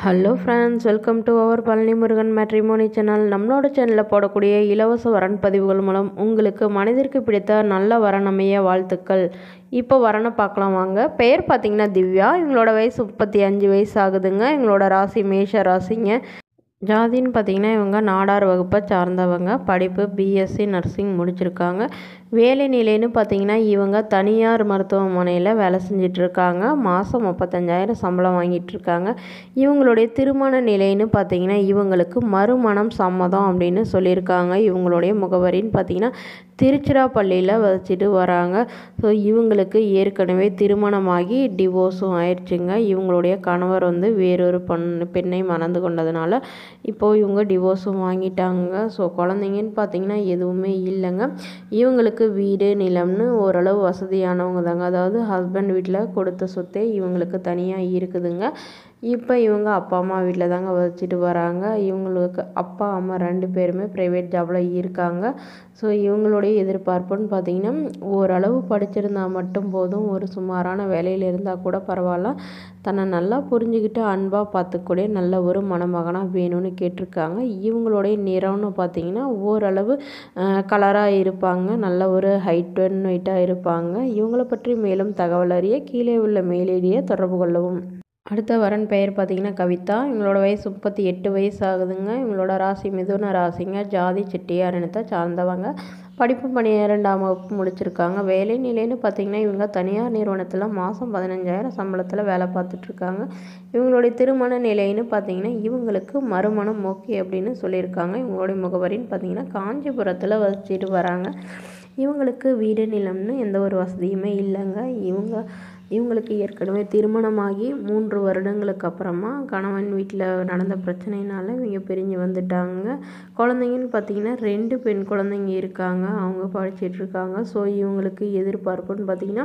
hello friends welcome to our Palani Murugan matrimony channel நம்மளோட சேனலில் போடக்கூடிய இலவச வரன் பதிவுகள் மூலம் உங்களுக்கு மனதிற்கு பிடித்த நல்ல வரன் அமைய வாழ்த்துக்கள் இப்போ வரனை பார்க்கலாம் வாங்க பெயர் பார்த்தீங்கன்னா திவ்யா இவங்களோட வயசு முப்பத்தி அஞ்சு வயசு ஆகுதுங்க இவங்களோட ராசி மேஷ ராசிங்க ஜாதின்னு பார்த்தீங்கன்னா இவங்க நாடார் வகுப்பை சார்ந்தவங்க படிப்பு பிஎஸ்சி நர்சிங் முடிச்சிருக்காங்க வேலை நிலைன்னு பார்த்தீங்கன்னா இவங்க தனியார் மருத்துவமனையில் வேலை செஞ்சுட்டு இருக்காங்க மாதம் முப்பத்தஞ்சாயிரம் சம்பளம் வாங்கிட்டு இருக்காங்க இவங்களுடைய திருமண நிலைன்னு பார்த்தீங்கன்னா இவங்களுக்கு மறுமணம் சம்மதம் அப்படின்னு சொல்லியிருக்காங்க இவங்களுடைய முகவரின்னு பார்த்தீங்கன்னா திருச்சிராப்பள்ளியில் வச்சுட்டு வராங்க ஸோ இவங்களுக்கு ஏற்கனவே திருமணமாகி டிவோர்ஸும் ஆயிடுச்சுங்க இவங்களுடைய கணவர் வந்து வேறொரு பொண் பெண்ணை மணந்து கொண்டதுனால இப்போது இவங்க டிவோர்ஸும் வாங்கிட்டாங்க ஸோ குழந்தைங்கன்னு பார்த்தீங்கன்னா எதுவுமே இல்லைங்க இவங்களுக்கு வீடு நிலம்னு ஓரளவு வசதியானவங்க தாங்க அதாவது ஹஸ்பண்ட் வீட்டில் கொடுத்த சொத்தே இவங்களுக்கு தனியாக இருக்குதுங்க இப்போ இவங்க அப்பா அம்மா வீட்டில் தாங்க வச்சுட்டு வராங்க இவங்களுக்கு அப்பா அம்மா ரெண்டு பேருமே ப்ரைவேட் ஜாபில் இருக்காங்க ஸோ இவங்களுடைய எதிர்பார்ப்புன்னு பார்த்தீங்கன்னா ஓரளவு படிச்சிருந்தா மட்டும் போதும் ஒரு சுமாரான வேலையில் இருந்தால் கூட பரவாயில்ல தன்னை நல்லா புரிஞ்சுக்கிட்டு அன்பாக பார்த்துக்கூடிய நல்ல ஒரு மணமகனாக வேணும்னு கேட்டிருக்காங்க இவங்களுடைய நிறம்னு பார்த்தீங்கன்னா ஓரளவு கலராக இருப்பாங்க நல்ல ஒரு ஹைட் அண்ட் வெயிட்டாக இருப்பாங்க இவங்கள பற்றி மேலும் தகவல் அறிய கீழே உள்ள மேலேடியை தொடர்பு கொள்ளவும் அடுத்த வரன் பெயர் பார்த்தீங்கன்னா கவிதா இவங்களோட வயசு முப்பத்தி எட்டு வயசு ஆகுதுங்க இவங்களோட ராசி மிதுன ராசிங்க ஜாதி செட்டியார் இனத்தை சார்ந்தவங்க படிப்பு பன்னிரெண்டாம் வகுப்பு முடிச்சிருக்காங்க வேலை நிலைன்னு பார்த்தீங்கன்னா இவங்க தனியார் நிறுவனத்தில் மாதம் பதினஞ்சாயிரம் சம்பளத்தில் வேலை பார்த்துட்ருக்காங்க இவங்களுடைய திருமண நிலைன்னு பார்த்தீங்கன்னா இவங்களுக்கு மறுமணம் ஓகே அப்படின்னு சொல்லியிருக்காங்க இவங்களுடைய முகவரின்னு பார்த்தீங்கன்னா காஞ்சிபுரத்தில் வச்சுட்டு வராங்க இவங்களுக்கு வீடு நிலம்னு எந்த ஒரு வசதியுமே இல்லைங்க இவங்க இவங்களுக்கு ஏற்கனவே திருமணமாகி மூன்று வருடங்களுக்கு அப்புறமா கணவன் வீட்டில் நடந்த பிரச்சனைனால இவங்க பிரிஞ்சு வந்துட்டாங்க குழந்தைங்கன்னு பார்த்தீங்கன்னா ரெண்டு பெண் குழந்தைங்க இருக்காங்க அவங்க படிச்சிட்டு இருக்காங்க ஸோ இவங்களுக்கு எதிர்பார்ப்புன்னு பார்த்தீங்கன்னா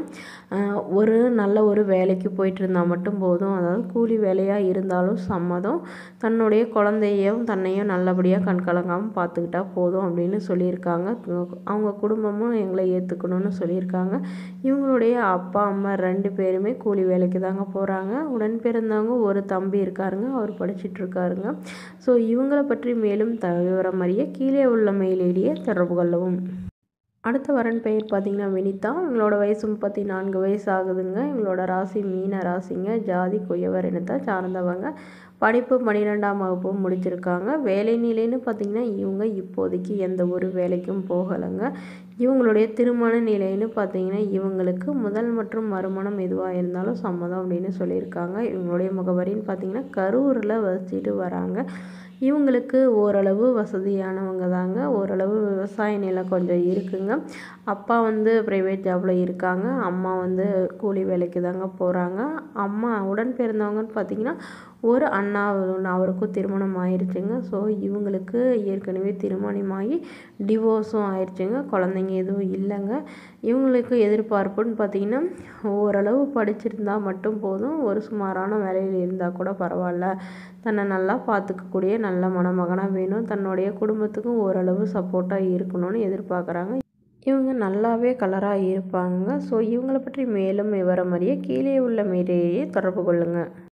ஒரு நல்ல ஒரு வேலைக்கு போயிட்டு இருந்தால் மட்டும் போதும் அதாவது கூலி வேலையாக இருந்தாலும் சம்மதம் தன்னுடைய குழந்தையும் தன்னையும் நல்லபடியாக கண்கலங்காமல் பார்த்துக்கிட்டா போதும் அப்படின்னு சொல்லியிருக்காங்க அவங்க குடும்பமும் எங்களை ஏற்றுக்கணும்னு சொல்லியிருக்காங்க இவங்களுடைய அப்பா அம்மா ரெண்டு பேருமே கூலி வேலைக்கு தாங்க போகிறாங்க உடன் பிறந்தவங்க ஒரு தம்பி இருக்காருங்க அவர் படிச்சுட்டு இருக்காருங்க ஸோ இவங்களை பற்றி மேலும் த விவரம் அறிய கீழே உள்ள மெயில் ஐடியை தொடர்பு கொள்ளவும் அடுத்த வரன் பெயர் பார்த்தீங்கன்னா வினிதா இவங்களோட வயசு முப்பத்தி நான்கு வயசு ஆகுதுங்க இவங்களோட ராசி மீன ராசிங்க ஜாதி குயவர் இனத்தை சார்ந்தவங்க படிப்பு பன்னிரெண்டாம் வகுப்பு முடிச்சிருக்காங்க வேலை நிலைன்னு பார்த்திங்கன்னா இவங்க இப்போதைக்கு எந்த ஒரு வேலைக்கும் போகலைங்க இவங்களுடைய திருமண நிலைன்னு பார்த்தீங்கன்னா இவங்களுக்கு முதல் மற்றும் மறுமணம் எதுவாக இருந்தாலும் சம்மதம் அப்படின்னு சொல்லியிருக்காங்க இவங்களுடைய முகவரின்னு பார்த்தீங்கன்னா கரூரில் வச்சுட்டு வராங்க இவங்களுக்கு ஓரளவு வசதியானவங்க தாங்க ஓரளவு விவசாய நிலம் கொஞ்சம் இருக்குங்க அப்பா வந்து ப்ரைவேட் ஜாபில் இருக்காங்க அம்மா வந்து கூலி வேலைக்கு தாங்க போகிறாங்க அம்மா உடன் பிறந்தவங்கன்னு பார்த்தீங்கன்னா ஒரு அண்ணா அவருக்கும் திருமணம் ஆயிடுச்சுங்க ஸோ இவங்களுக்கு ஏற்கனவே திருமணமாகி டிவோர்ஸும் ஆயிடுச்சுங்க குழந்தைங்க எதுவும் இல்லைங்க இவங்களுக்கு எதிர்பார்ப்புன்னு பார்த்தீங்கன்னா ஓரளவு படிச்சிருந்தா மட்டும் போதும் ஒரு சுமாரான வேலையில் இருந்தால் கூட பரவாயில்ல தன்னை நல்லா பார்த்துக்கக்கூடிய நல்ல மணமகனாக வேணும் தன்னுடைய குடும்பத்துக்கும் ஓரளவு சப்போர்ட்டாக இருக்கணும்னு எதிர்பார்க்குறாங்க இவங்க நல்லாவே கலராக இருப்பாங்க ஸோ இவங்களை பற்றி மேலும் விவரம் அறிய கீழே உள்ள மீடியை தொடர்பு கொள்ளுங்கள்